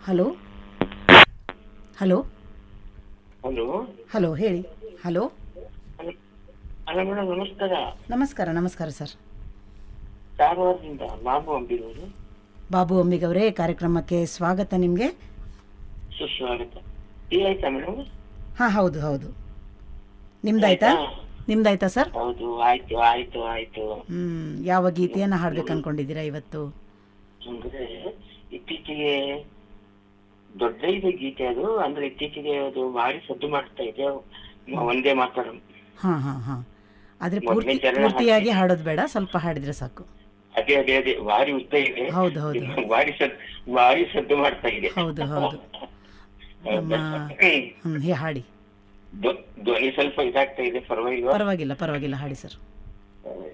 Hello hello hello hello ಹೇಳಿ hello ಅಲ್ಲ madam ನಮಸ್ಕಾರ ನಮಸ್ಕಾರ ನಮಸ್ಕಾರ ಸರ್ ಕಾರವಾರದಿಂದ ಬಾಬು ಅಂಬಿರೋರು ಬಾಬು ಅಂಬಿಗವರೇ ಕಾರ್ಯಕ್ರಮಕ್ಕೆ ಸ್ವಾಗತ ನಿಮಗೆ ಸುಸ್ವಾಗತ ಟೀ ಆಯ್ತಾ ಮೇಡಮ್ ಹಾಂ ಹೌದು ಹೌದು ನಿಮ್ದಾಯ್ತಾ ನಿಮ್ದಾಯ್ತಾ ಸರ್ ಹೌದು ಆಯ್ತು ಆಯ್ತು ಆಯ್ತು ಹ್ಮ್ ಯಾವ ಗೀತೆಯನ್ನು ಹಾಡ್ಬೇಕು ಅನ್ಕೊಂಡಿದ್ದೀರಾ ಇವತ್ತು ಅಂದ್ರೆ ಇತ್ತೀಚೆಗೆ ದೊಡ್ಡ ಇದೆ ಗೀತೆ ಅದು ಅಂದ್ರೆ ಇತ್ತೀಚೆಗೆ ಅದು ಭಾರಿ ಸದ್ದು ಮಾಡ್ತಾ ಇದೆ ಮ- ಒಂದೇ ಮಾತಾಡಂ ಹಾಂ ಹಾಂ ಹಾಂ ಆದರೆ ಮೊದ್ಲೇ ಪೂರ್ತಿ ಜನ ಪೂರ್ತಿಯಾಗಿ ಹಾಡೋದು ಬೇಡ ಸ್ವಲ್ಪ ಹಾಡಿದ್ರೆ ಸಾಕು ಅದೇ ಅದೇ ಅದೇ ಭಾರಿ ಉದ್ದ ಇದೆ ಹೌದು ಹೌದು ಭಾರಿ ಸದ್ ಭಾರಿ ಸದ್ದು ಮಾಡ್ತಾ ಇದೆ ಹೌದು ಹೌದು ನಮ್ಮ ಹ್ಮ್. ಹ್ಮ್ ಹೇ ಹಾಡಿ ಧ್ವ- ಧ್ವನಿ ಸ್ವಲ್ಪ ಇದಾಗ್ತಾ ಇದೆ ಪರವಾಗಿಲ್ವಾ ಪರವಾಗಿಲ್ಲ ಪರವಾಗಿಲ್ಲ ಹಾಡಿ ಸರ್